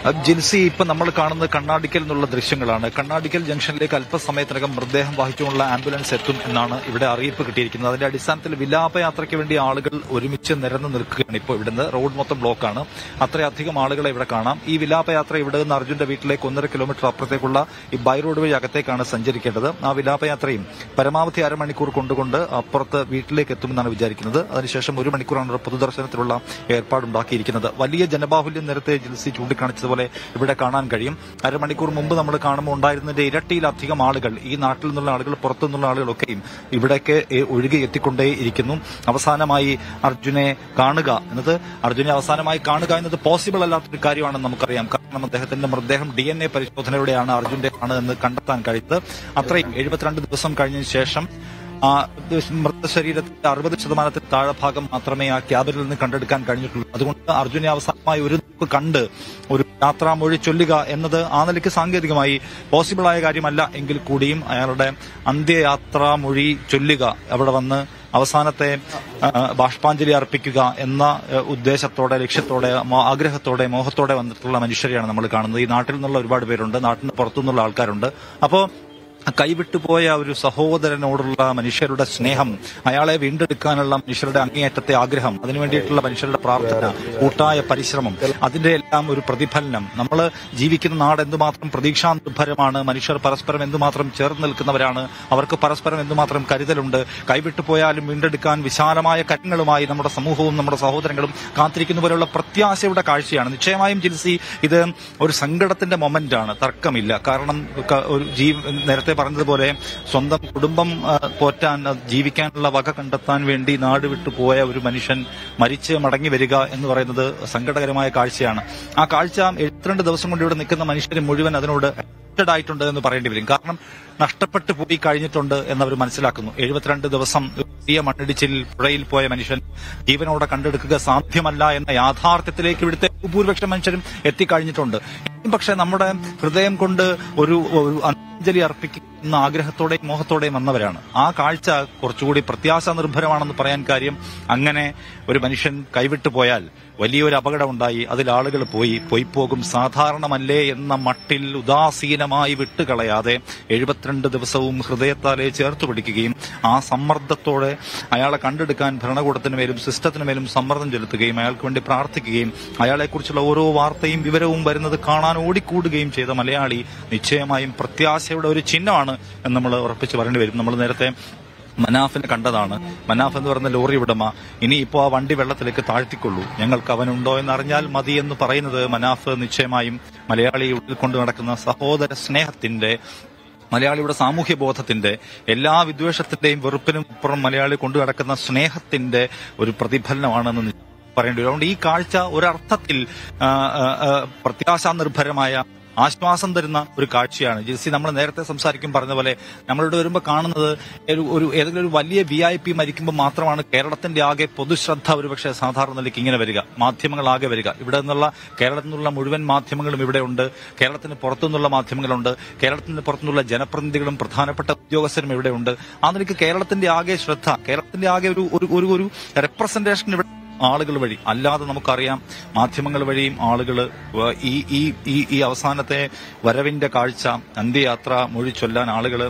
അഹ് ജിൻസി ഇപ്പൊ നമ്മൾ കാണുന്നത് കണ്ണാടിക്കൽ എന്നുള്ള ദൃശ്യങ്ങളാണ് കണ്ണാടിക്കൽ ജംഗ്ഷനിലേക്ക് അല്പസമയത്തിനകം മൃതദേഹം വഹിച്ചുകൊണ്ടുള്ള ആംബുലൻസ് എത്തും എന്നാണ് ഇവിടെ അറിയിപ്പ് കിട്ടിയിരിക്കുന്നത് അതിന്റെ അടിസ്ഥാനത്തിൽ വിലാപയാത്രയ്ക്ക് വേണ്ടി ആളുകൾ ഒരുമിച്ച് നിരന്ന് നിൽക്കുകയാണ് ഇപ്പോൾ ഇവിടുന്ന് റോഡ് മൊത്തം ബ്ലോക്കാണ് അത്രയധികം ആളുകളെ ഇവിടെ കാണാം ഈ വിലാപയാത്ര ഇവിടെ നിന്ന് അർജുന്റെ വീട്ടിലേക്ക് ഒന്നര കിലോമീറ്റർ അപ്പുറത്തേക്കുള്ള ഈ ബൈ റോഡ് വഴി അകത്തേക്കാണ് സഞ്ചരിക്കേണ്ടത് ആ വിലാപയാത്രയും പരമാവധി അരമണിക്കൂർ കൊണ്ടുകൊണ്ട് അപ്പുറത്ത് വീട്ടിലേക്ക് എത്തുമെന്നാണ് വിചാരിക്കുന്നത് അതിനുശേഷം ഒരു മണിക്കൂറാണ് ഇവിടെ പൊതുദർശനത്തിലുള്ള ഏർപ്പാടുണ്ടാക്കിയിരിക്കുന്നത് വലിയ ജനബാഹുല്യം നേരത്തെ ജിൽസി ചൂണ്ടിക്കാണിച്ചതുപോലെ ഇവിടെ കാണാൻ കഴിയും അരമണിക്കൂർ മുമ്പ് നമ്മൾ കാണുമ്പോൾ ഉണ്ടായിരുന്നതിന്റെ ഇരട്ടിയിലധികം ആളുകൾ ഈ നാട്ടിൽ നിന്നുള്ള ആളുകൾ പുറത്തു നിന്നുള്ള ആളുകളൊക്കെയും ഇവിടേക്ക് ഏ- ഒഴുകി എത്തിക്കൊണ്ടേയിരിക്കുന്നു അവസാനമായി അർജുനെ കാണുക എന്നത് അർജുനെ അവസാനമായി കാണുക എന്നത് പോസിബിൾ അല്ലാത്തൊരു കാര്യമാണെന്ന് നമുക്കറിയാം കാരണം അദ്ദേഹത്തിന്റെ മൃതദേഹം ഡി എൻ എ പരിശോധനയോടെയാണ് അർജുന്റെ ആണ് എന്ന് കണ്ടെത്താൻ കഴിയുന്നത് അത്രയും എഴുപത്തിരണ്ട് ദിവസം കഴിഞ്ഞതിന് ശേഷം ആ മൃതശരീരത്തിന്റെ അറുപത് ശതമാനത്തിൽ താഴെ ഭാഗം മാത്രമേ ആ ക്യാബിനിൽ നിന്ന് കണ്ടെടുക്കാൻ കഴിഞ്ഞിട്ടുള്ളൂ അതുകൊണ്ട് അർജുനെ അവസാനമായി ഒരു നോക്ക് കണ്ട് ഒരു യാത്രാമൊഴി ചൊല്ലുക എന്നത് ആ നിലയ്ക്ക് സാങ്കേതികമായി പോസിബിൾ ആയ കാര്യമല്ല എങ്കിൽ കൂടിയും അയാളുടെ അന്ത്യയാത്രാമൊഴി ചൊല്ലുക അവിടെ വന്ന് അവസാനത്തെ ആ, ബാഷ്പാഞ്ജലി അർപ്പിക്കുക എന്ന ആ, ഉദ്ദേശത്തോടെ ലക്ഷ്യത്തോടെ മോ- ആഗ്രഹത്തോടെ മോഹത്തോടെ വന്നിട്ടുള്ള മനുഷ്യരെയാണ് നമ്മൾ കാണുന്നത് ഈ നാട്ടിൽ നിന്നുള്ള ഒരുപാട് പേരുണ്ട് നാട്ടിന് പുറത്തുനിന്നുള്ള ആൾക്കാരുണ്ട് അപ്പോ കൈവിട്ടുപോയ ഒരു സഹോദരനോടുള്ള മനുഷ്യരുടെ സ്നേഹം അയാളെ വീണ്ടെടുക്കാനുള്ള മനുഷ്യരുടെ അങ്ങേയറ്റത്തെ ആഗ്രഹം അതിനു വേണ്ടിയിട്ടുള്ള മനുഷ്യരുടെ പ്രാർത്ഥന കൂട്ടായ പരിശ്രമം അതിന്റെ എല്ലാം ഒരു പ്രതിഫലനം നമ്മൾ ജീവിക്കുന്ന നാട് എന്തുമാത്രം പ്രതീക്ഷാനിർഭരമാണ് മനുഷ്യർ പരസ്പരം എന്തുമാത്രം ചേർന്ന് നിൽക്കുന്നവരാണ് അവർക്ക് പരസ്പരം എന്തുമാത്രം കരുതലുണ്ട് കൈവിട്ടു പോയാലും വീണ്ടെടുക്കാൻ വിശാലമായ കരങ്ങളുമായി നമ്മുടെ സമൂഹവും നമ്മുടെ സഹോദരങ്ങളും കാത്തിരിക്കുന്ന പോലെയുള്ള പ്രത്യാശയുടെ കാഴ്ചയാണ് നിശ്ചയമായും ജിൽസി ഇത് ഒരു സങ്കടത്തിന്റെ മൊമെന്റ് ആണ് തർക്കമില്ല കാരണം ക- ഒരു ജീവ നേരത്തെ പറഞ്ഞതുപോലെ സ്വന്തം കുടുംബം ആ, പോറ്റാൻ അത് ജീവിക്കാനുള്ള വക കണ്ടെത്താൻ വേണ്ടി നാട് വിട്ടു പോയ ഒരു മനുഷ്യൻ മരിച്ച് മടങ്ങി വരിക എന്ന് പറയുന്നത് സങ്കടകരമായ കാഴ്ചയാണ് ആ കാഴ്ച എഴുപത്തിരണ്ട് ദിവസം കൊണ്ട് ഇവിടെ നിൽക്കുന്ന മനുഷ്യർ മുഴുവൻ അതിനോട് അഡിക്റ്റഡ് ആയിട്ടുണ്ട് എന്ന് പറയേണ്ടി വരും കാരണം നഷ്ടപ്പെട്ടു പോയി കഴിഞ്ഞിട്ടുണ്ട് എന്നവർ മനസ്സിലാക്കുന്നു എഴുപത്തിരണ്ട് ദിവസം ഒരു വലിയ മണ്ണിടിച്ചിൽ പുഴയിൽ പോയ മനുഷ്യൻ ജീവനോടെ കണ്ടെടുക്കുക സാധ്യമല്ല എന്ന യാഥാർത്ഥ്യത്തിലേക്ക് ഇവിടുത്തെ ഭൂരിപക്ഷം മനുഷ്യരും എത്തിക്കഴിഞ്ഞിട്ടുണ്ട് പക്ഷെ നമ്മുടെ ഹൃദയം കൊണ്ട് ഒരു ഒരു അഞ്ജലി അർപ്പിക്കുന്ന ആഗ്രഹത്തോടെയും മോഹത്തോടെയും വന്നവരാണ് ആ കാഴ്ച കുറച്ചുകൂടി പ്രത്യാശ നിർഭരമാണെന്ന് പറയാൻ കാര്യം അങ്ങനെ ഒരു മനുഷ്യൻ കൈവിട്ടു പോയാൽ വലിയൊരു അപകടം ഉണ്ടായി അതിൽ ആളുകൾ പോയി പോയി പോകും സാധാരണമല്ലേ എന്ന മട്ടിൽ ഉദാസീനമായി വിട്ടുകളയാതെ എഴുപത്തിരണ്ട് ദിവസവും ഹൃദയത്താലെ ചേർത്ത് പിടിക്കുകയും ആ സമ്മർദ്ദത്തോടെ അയാളെ കണ്ടെടുക്കാൻ ഭരണകൂടത്തിന് മേലും സിസ്റ്റത്തിന് മേലും സമ്മർദ്ദം ചെലുത്തുകയും അയാൾക്ക് വേണ്ടി പ്രാർത്ഥിക്കുകയും അയാളെക്കുറിച്ചുള്ള ഓരോ വാർത്തയും വിവരവും വരുന്നത് കാണാൻ ഓടിക്കൂടുകയും ചെയ്ത മലയാളി നിശ്ചയമായും പ്രത്യാശയുടെ ഒരു ചിഹ്നമാണ് എന്ന് നമ്മൾ ഉറപ്പിച്ച് പറയേണ്ടി വരും നമ്മൾ നേരത്തെ മനാഫിനെ കണ്ടതാണ് മനാഫ് എന്ന് പറയുന്ന ലോറി ഉടമ ഇനി ഇപ്പോൾ ആ വണ്ടി വെള്ളത്തിലേക്ക് താഴ്ത്തിക്കൊള്ളൂ ഞങ്ങൾക്ക് അവനുണ്ടോ എന്ന് അറിഞ്ഞാൽ മതി എന്ന് പറയുന്നത് മനാഫ് നിശ്ചയമായും മലയാളി ഉള്ളിൽ കൊണ്ടു നടക്കുന്ന സഹോദര സ്നേഹത്തിന്റെ മലയാളിയുടെ സാമൂഹ്യ ബോധത്തിന്റെ എല്ലാ വിദ്വേഷത്തിന്റെയും വെറുപ്പിനും അപ്പുറം മലയാളി കൊണ്ടു നടക്കുന്ന സ്നേഹത്തിന്റെ ഒരു പ്രതിഫലനമാണെന്ന് നി- പറയേണ്ടി വരും അതുകൊണ്ട് ഈ കാഴ്ച ഒരർത്ഥത്തിൽ ആ, ആ, ആ, പ്രത്യാശാനിർഭരമായ ആശ്വാസം തരുന്ന ഒരു കാഴ്ചയാണ് ജിൽസി നമ്മൾ നേരത്തെ സംസാരിക്കും പറഞ്ഞ പോലെ നമ്മളിവിടെ വരുമ്പോൾ കാണുന്നത് ഒരു ഒരു ഏതെങ്കിലും ഒരു വലിയ വി ഐ പി മരിക്കുമ്പോൾ മാത്രമാണ് കേരളത്തിന്റെ ആകെ പൊതുശ്രദ്ധ ഒരുപക്ഷെ സാധാരണ നിലയ്ക്ക് ഇങ്ങനെ വരിക മാധ്യമങ്ങളാകെ വരിക ഇവിടെ നിന്നുള്ള കേരളത്തിൽ നിന്നുള്ള മുഴുവൻ മാധ്യമങ്ങളും ഇവിടെ ഉണ്ട് കേരളത്തിന് പുറത്തുനിന്നുള്ള മാധ്യമങ്ങളുണ്ട് കേരളത്തിന് പുറത്തുനിന്നുള്ള ജനപ്രതിനിധികളും പ്രധാനപ്പെട്ട ഉദ്യോഗസ്ഥരും ഇവിടെ ഉണ്ട് ആ നിലയ്ക്ക് കേരളത്തിന്റെ ആകെ ശ്രദ്ധ കേരളത്തിന്റെ ആകെ ഒരു ഒരു ഒരു ഒരു റെപ്രസെന്റേഷൻ ഇവിടെ ആളുകൾ വഴി അല്ലാതെ നമുക്കറിയാം മാധ്യമങ്ങൾ വഴിയും ആളുകൾ ഈ ഈ ഈ ഈ അവസാനത്തെ വരവിന്റെ കാഴ്ച അന്ത്യയാത്ര മൊഴി ചൊല്ലാൻ ആളുകൾ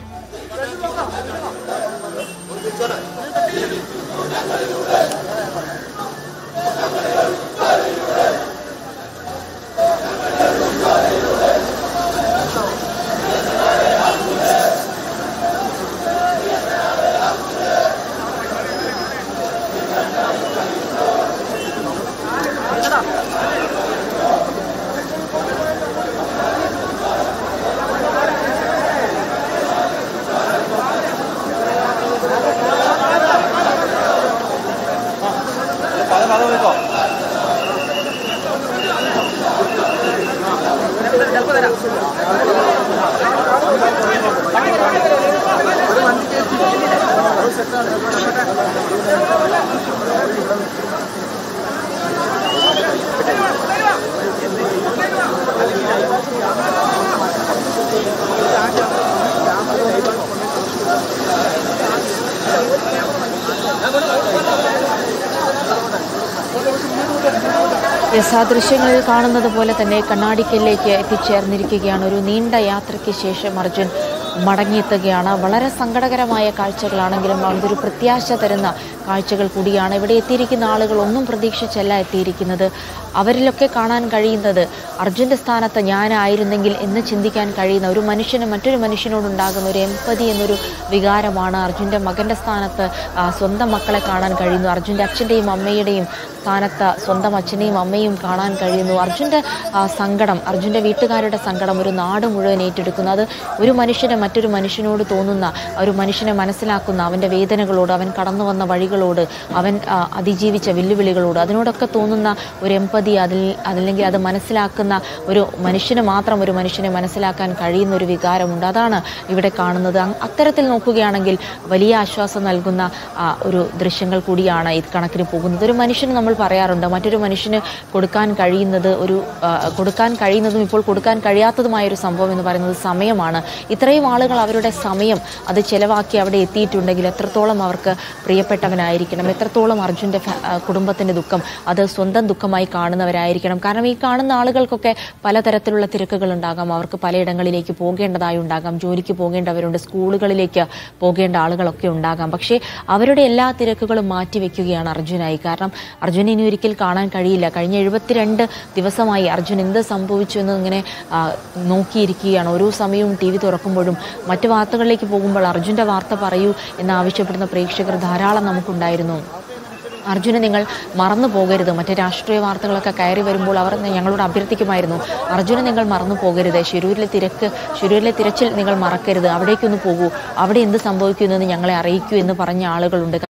Thank യെസ് ആ ദൃശ്യങ്ങളിൽ കാണുന്നത് പോലെ തന്നെ കണ്ണാടിക്കലിലേക്ക് എത്തിച്ചേർന്നിരിക്കുകയാണ് ഒരു നീണ്ട യാത്രയ്ക്ക് ശേഷം അർജുൻ മടങ്ങിയെത്തുകയാണ് വളരെ സങ്കടകരമായ കാഴ്ചകളാണെങ്കിലും അതൊരു പ്രത്യാശ തരുന്ന കാഴ്ചകൾ കൂടിയാണ് ഇവിടെ എത്തിയിരിക്കുന്ന ആളുകൾ ഒന്നും പ്രതീക്ഷിച്ചല്ല എത്തിയിരിക്കുന്നത് അവരിലൊക്കെ കാണാൻ കഴിയുന്നത് അർജുന്റെ സ്ഥാനത്ത് ഞാനായിരുന്നെങ്കിൽ എന്ന് ചിന്തിക്കാൻ കഴിയുന്ന ഒരു മനുഷ്യന് മറ്റൊരു മനുഷ്യനോടുണ്ടാകുന്ന ഒരു എമ്പതി എന്നൊരു വികാരമാണ് അർജുന്റെ മകന്റെ സ്ഥാനത്ത് ആ, സ്വന്തം മക്കളെ കാണാൻ കഴിയുന്നു അർജുന്റെ അച്ഛന്റെയും അമ്മയുടെയും സ്ഥാനത്ത് സ്വന്തം അച്ഛനെയും അമ്മയും കാണാൻ കഴിയുന്നു അർജുന്റെ ആ, സങ്കടം അർജുന്റെ വീട്ടുകാരുടെ സങ്കടം ഒരു നാട് മുഴുവൻ ഏറ്റെടുക്കുന്നു അത് ഒരു മനുഷ്യന് മറ്റൊരു മനുഷ്യനോട് തോന്നുന്ന ഒരു മനുഷ്യനെ മനസ്സിലാക്കുന്ന അവന്റെ വേദനകളോട് അവൻ കടന്നു വന്ന വഴികളോട് അവൻ ആ, അതിജീവിച്ച വെല്ലുവിളികളോട് അതിനോടൊക്കെ തോന്നുന്ന ഒരു എമ്പതി അതിൽ അതല്ലെങ്കിൽ അത് മനസ്സിലാക്കുന്ന ഒരു മനുഷ്യന് മാത്രം ഒരു മനുഷ്യനെ മനസ്സിലാക്കാൻ കഴിയുന്ന ഒരു വികാരമുണ്ട് അതാണ് ഇവിടെ കാണുന്നത് അങ് അത്തരത്തിൽ നോക്കുകയാണെങ്കിൽ വലിയ ആശ്വാസം നൽകുന്ന ആ, ഒരു ദൃശ്യങ്ങൾ കൂടിയാണ് ഇത് കണക്കിന് പോകുന്നത് ഒരു മനുഷ്യന് നമ്മൾ പറയാറുണ്ട് മറ്റൊരു മനുഷ്യന് കൊടുക്കാൻ കഴിയുന്നത് ഒരു ആ, കൊടുക്കാൻ കഴിയുന്നതും ഇപ്പോൾ കൊടുക്കാൻ കഴിയാത്തതുമായ ഒരു സംഭവം എന്ന് പറയുന്നത് സമയമാണ് ഇത്രയും ആളുകൾ അവരുടെ സമയം അത് ചെലവാക്കി അവിടെ എത്തിയിട്ടുണ്ടെങ്കിൽ എത്രത്തോളം അവർക്ക് പ്രിയപ്പെട്ടവനായിരിക്കണം എത്രത്തോളം അർജുൻ്റെ ഫ- ആ, കുടുംബത്തിൻ്റെ ദുഃഖം അത് സ്വന്തം ദുഃഖമായി കാണുന്നവരായിരിക്കണം കാരണം ഈ കാണുന്ന ആളുകൾക്കൊക്കെ പലതരത്തിലുള്ള തിരക്കുകൾ ഉണ്ടാകാം അവർക്ക് പലയിടങ്ങളിലേക്ക് പോകേണ്ടതായി ഉണ്ടാകാം ജോലിക്ക് പോകേണ്ടവരുണ്ട് സ്കൂളുകളിലേക്ക് പോകേണ്ട ആളുകളൊക്കെ ഉണ്ടാകാം പക്ഷേ അവരുടെ എല്ലാ തിരക്കുകളും മാറ്റിവെക്കുകയാണ് അർജുനായി കാരണം അർജുൻ ഇനി ഒരിക്കൽ കാണാൻ കഴിയില്ല കഴിഞ്ഞ എഴുപത്തിരണ്ട് ദിവസമായി അർജുൻ എന്ത് സംഭവിച്ചു എന്ന് ഇങ്ങനെ ആ, നോക്കിയിരിക്കുകയാണ് ഓരോ സമയവും ടി വി തുറക്കുമ്പോഴും മറ്റു വാർത്തകളിലേക്ക് പോകുമ്പോൾ അർജുൻ്റെ വാർത്ത പറയൂ എന്ന് ആവശ്യപ്പെടുന്ന പ്രേക്ഷകർ ധാരാളം നമുക്കുണ്ടായിരുന്നു അർജുനെ നിങ്ങൾ മറന്നു പോകരുത് മറ്റേ രാഷ്ട്രീയ വാർത്തകളൊക്കെ കയറി വരുമ്പോൾ അവർ ഞങ്ങളോട് അഭ്യർത്ഥിക്കുമായിരുന്നു അർജുനെ നിങ്ങൾ മറന്നു പോകരുത് ശിരൂരിലെ തിരക്ക് ശിരൂരിലെ തിരച്ചിൽ നിങ്ങൾ മറക്കരുത് അവിടേക്കൊന്ന് പോകൂ അവിടെ എന്ത് സംഭവിക്കുന്നു എന്ന് ഞങ്ങളെ അറിയിക്കൂ എന്ന് പറഞ്ഞ ആളുകളുണ്ട്